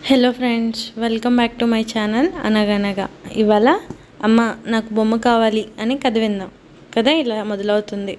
hello friends welcome back to my channel అనగనగా ఇవాళ అమ్మ నాకు బొమ్మ కావాలి అని కథ విందాం కదా ఇలా మొదలవుతుంది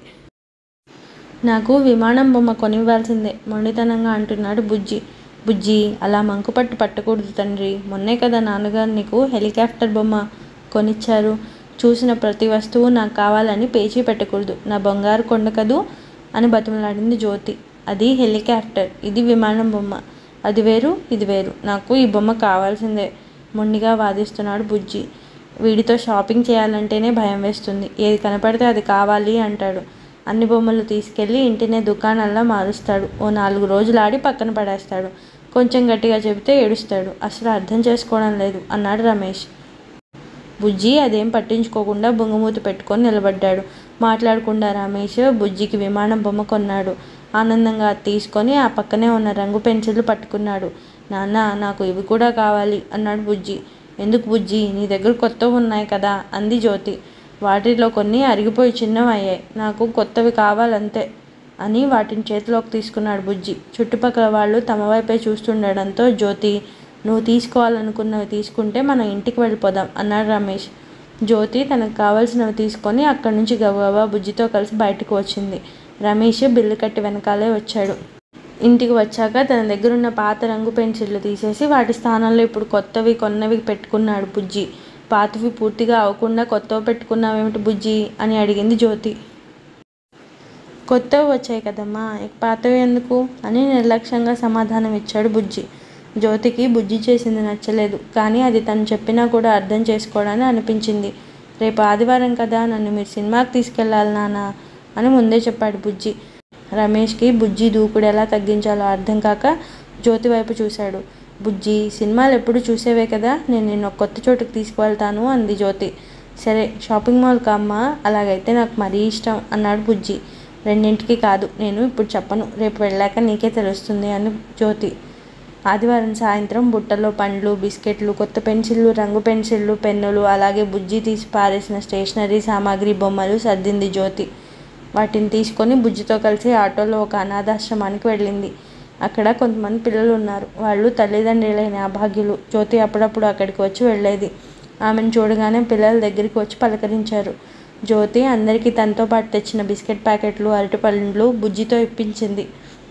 నాకు విమానం బొమ్మ కొనివ్వాల్సిందే మొండితనంగా అంటున్నాడు బుజ్జి బుజ్జి అలా మంకుపట్టు పట్టకూడదు తండ్రి మొన్నే కదా నాన్నగారు నీకు హెలికాప్టర్ బొమ్మ కొనిచ్చారు చూసిన ప్రతి వస్తువు నాకు కావాలని పేచీ పెట్టకూడదు నా బంగారు కొండ కదూ అని బతిమలాడింది జ్యోతి అది హెలికాప్టర్ ఇది విమానం బొమ్మ అది వేరు ఇది వేరు నాకు ఈ బొమ్మ కావాల్సిందే మొండిగా వాదిస్తున్నాడు బుజ్జి వీడితో షాపింగ్ చేయాలంటేనే భయం వేస్తుంది ఏది కనపడితే అది కావాలి అంటాడు అన్ని బొమ్మలు తీసుకెళ్ళి ఇంటినే దుకాణంలా మారుస్తాడు ఓ నాలుగు రోజులు ఆడి పక్కన పడేస్తాడు కొంచెం గట్టిగా చెబితే ఏడుస్తాడు అసలు అర్థం చేసుకోవడం లేదు అన్నాడు రమేష్ బుజ్జి అదేం పట్టించుకోకుండా బొంగమూతి పెట్టుకొని నిలబడ్డాడు మాట్లాడకుండా రమేష్ బుజ్జికి విమానం బొమ్మ కొన్నాడు ఆనందంగా అది తీసుకొని ఆ పక్కనే ఉన్న రంగు పెన్సిళ్ళు పట్టుకున్నాడు నాన్న నాకు ఇవి కూడా కావాలి అన్నాడు బుజ్జి ఎందుకు బుజ్జి నీ దగ్గర కొత్తవి ఉన్నాయి కదా అంది జ్యోతి వాటిలో కొన్ని అరిగిపోయి చిన్నవయ్యాయి నాకు కొత్తవి కావాలంతే అని వాటిని చేతిలోకి తీసుకున్నాడు బుజ్జి చుట్టుపక్కల వాళ్ళు తమ వైపే చూస్తుండడంతో జ్యోతి నువ్వు తీసుకోవాలనుకున్నవి తీసుకుంటే మనం ఇంటికి వెళ్ళిపోదాం అన్నాడు రమేష్ జ్యోతి తనకు కావాల్సినవి తీసుకొని అక్కడి నుంచి గబగబా బుజ్జితో కలిసి బయటకు వచ్చింది రమేష్ బిల్లు కట్టి వెనకాలే వచ్చాడు ఇంటికి వచ్చాక తన దగ్గర ఉన్న పాత రంగు పెన్సిళ్ళు తీసేసి వాటి స్థానంలో ఇప్పుడు కొత్తవి కొన్నవి పెట్టుకున్నాడు బుజ్జి పాతవి పూర్తిగా అవ్వకుండా కొత్తవి పెట్టుకున్నావేమిటి బుజ్జి అని అడిగింది జ్యోతి కొత్తవి వచ్చాయి కదమ్మా ఇక పాతవి ఎందుకు అని నిర్లక్ష్యంగా సమాధానం ఇచ్చాడు బుజ్జి జ్యోతికి బుజ్జి చేసింది నచ్చలేదు కానీ అది తను చెప్పినా కూడా అర్థం చేసుకోవడానికి అనిపించింది రేపు ఆదివారం కదా నన్ను మీరు సినిమాకి తీసుకెళ్ళాలి నాన్న అని ముందే చెప్పాడు బుజ్జి రమేష్కి బుజ్జి దూకుడు ఎలా తగ్గించాలో అర్థం కాక జ్యోతి వైపు చూశాడు బుజ్జి సినిమాలు ఎప్పుడు చూసేవే కదా నేను నిన్ను ఒక కొత్త చోటుకి తీసుకువెళ్తాను అంది జ్యోతి సరే షాపింగ్ మాల్కి అమ్మా అలాగైతే నాకు మరీ ఇష్టం అన్నాడు బుజ్జి రెండింటికి కాదు నేను ఇప్పుడు చెప్పను రేపు వెళ్ళాక నీకే తెలుస్తుంది అని జ్యోతి ఆదివారం సాయంత్రం బుట్టలో పండ్లు బిస్కెట్లు కొత్త పెన్సిళ్ళు రంగు పెన్సిళ్ళు పెన్నులు అలాగే బుజ్జి తీసి పారేసిన స్టేషనరీ సామాగ్రి బొమ్మలు సర్దింది జ్యోతి వాటిని తీసుకొని బుజ్జితో కలిసి ఆటోలో ఒక అనాథాశ్రమానికి వెళ్ళింది అక్కడ కొంతమంది పిల్లలు ఉన్నారు వాళ్ళు తల్లిదండ్రులైన అభాగ్యులు జ్యోతి అప్పుడప్పుడు అక్కడికి వచ్చి వెళ్ళేది ఆమెను చూడగానే పిల్లల దగ్గరికి వచ్చి పలకరించారు జ్యోతి అందరికీ తనతో పాటు తెచ్చిన బిస్కెట్ ప్యాకెట్లు అరటిపళ్ళు బుజ్జితో ఇప్పించింది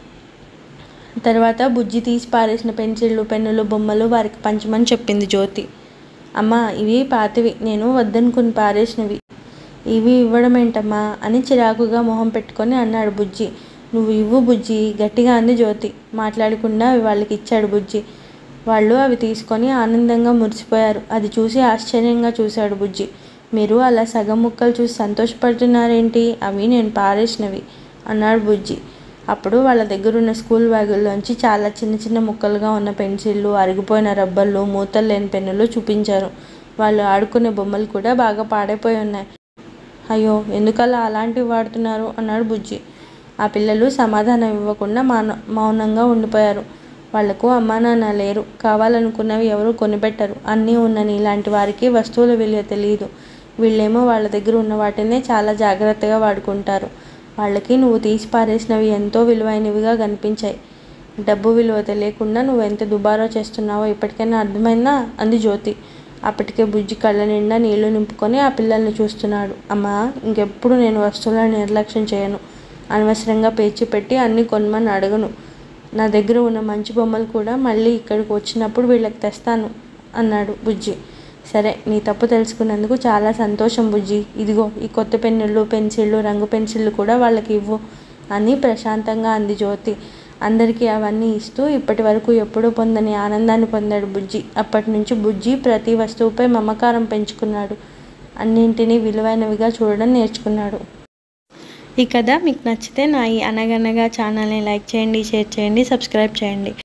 తర్వాత బుజ్జి తీసి పారేసిన పెన్సిళ్ళు పెన్నులు బొమ్మలు వారికి పంచమని చెప్పింది జ్యోతి అమ్మ ఇవి పాతవి నేను వద్దనుకుని పారేసినవి ఇవి ఇవ్వడం ఏంటమ్మా అని చిరాకుగా మొహం పెట్టుకొని అన్నాడు బుజ్జి నువ్వు ఇవ్వు బుజ్జి గట్టిగా అంది జ్యోతి మాట్లాడకుండా అవి వాళ్ళకి ఇచ్చాడు బుజ్జి వాళ్ళు అవి తీసుకొని ఆనందంగా మురిసిపోయారు అది చూసి ఆశ్చర్యంగా చూశాడు బుజ్జి మీరు అలా సగం ముక్కలు చూసి సంతోషపడుతున్నారేంటి అవి నేను పారేసినవి అన్నాడు బుజ్జి అప్పుడు వాళ్ళ దగ్గర ఉన్న స్కూల్ బ్యాగుల్లోంచి చాలా చిన్న చిన్న ముక్కలుగా ఉన్న పెన్సిళ్ళు అరిగిపోయిన రబ్బర్లు మూతలు లేని పెన్నులు చూపించారు వాళ్ళు ఆడుకునే బొమ్మలు కూడా బాగా పాడైపోయి ఉన్నాయి అయ్యో ఎందుకలా అలాంటివి వాడుతున్నారు అన్నాడు బుజ్జి ఆ పిల్లలు సమాధానం ఇవ్వకుండా మాన మౌనంగా ఉండిపోయారు వాళ్లకు అమ్మా నాన్న లేరు కావాలనుకున్నవి ఎవరు కొనిపెట్టరు అన్నీ ఉన్న నీలాంటి వారికి వస్తువుల విలువ తెలియదు వీళ్ళేమో వాళ్ళ దగ్గర ఉన్న వాటినే చాలా జాగ్రత్తగా వాడుకుంటారు వాళ్ళకి నువ్వు తీసి పారేసినవి ఎంతో విలువైనవిగా కనిపించాయి డబ్బు విలువ తెలియకుండా నువ్వు ఎంత దుబారా చేస్తున్నావో ఇప్పటికైనా అర్థమైందా అంది జ్యోతి అప్పటికే బుజ్జి కళ్ళ నిండా నీళ్లు నింపుకొని ఆ పిల్లల్ని చూస్తున్నాడు అమ్మా ఇంకెప్పుడు నేను వస్తువులను నిర్లక్ష్యం చేయను అనవసరంగా పేచి పెట్టి అన్నీ కొనమని అడగను నా దగ్గర ఉన్న మంచి బొమ్మలు కూడా మళ్ళీ ఇక్కడికి వచ్చినప్పుడు వీళ్ళకి తెస్తాను అన్నాడు బుజ్జి సరే నీ తప్పు తెలుసుకున్నందుకు చాలా సంతోషం బుజ్జి ఇదిగో ఈ కొత్త పెన్నులు పెన్సిళ్ళు రంగు పెన్సిళ్ళు కూడా వాళ్ళకి ఇవ్వు అని ప్రశాంతంగా అంది జ్యోతి అందరికీ అవన్నీ ఇస్తూ ఇప్పటి వరకు ఎప్పుడూ పొందని ఆనందాన్ని పొందాడు బుజ్జి అప్పటి నుంచి బుజ్జి ప్రతి వస్తువుపై మమకారం పెంచుకున్నాడు అన్నింటినీ విలువైనవిగా చూడడం నేర్చుకున్నాడు ఈ కథ మీకు నచ్చితే నా ఈ అనగనగా ఛానల్ని లైక్ చేయండి షేర్ చేయండి సబ్స్క్రైబ్ చేయండి